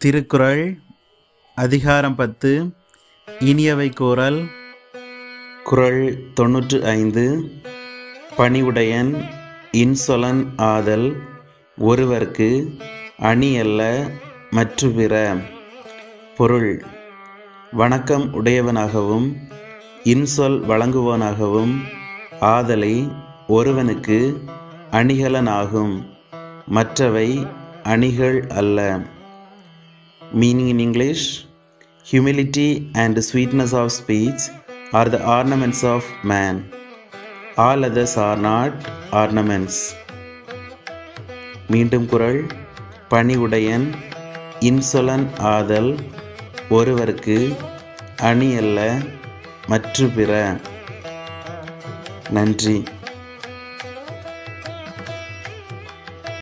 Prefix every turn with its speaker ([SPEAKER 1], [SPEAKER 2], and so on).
[SPEAKER 1] திருக்குறள் அதிகாரம் பத்து இனியவை கூறல் குறள் தொன்னூற்று ஐந்து பணிவுடையன் இன்சொலன் ஆதல் ஒருவர்க்கு அணி அல்ல மற்று பிற பொருள் வணக்கம் உடையவனாகவும் இன்சொல் வழங்குவனாகவும் ஆதலை ஒருவனுக்கு அணிகலனாகும் மற்றவை அணிகள் அல்ல Meaning in English Humility and sweetness of speech are the ornaments of man. All others are not ornaments. மீண்டும் குரல் பணிவுடையன் இன்சொலன் ஆதல் ஒருவருக்கு அணி அல்ல மற்று பிற நன்றி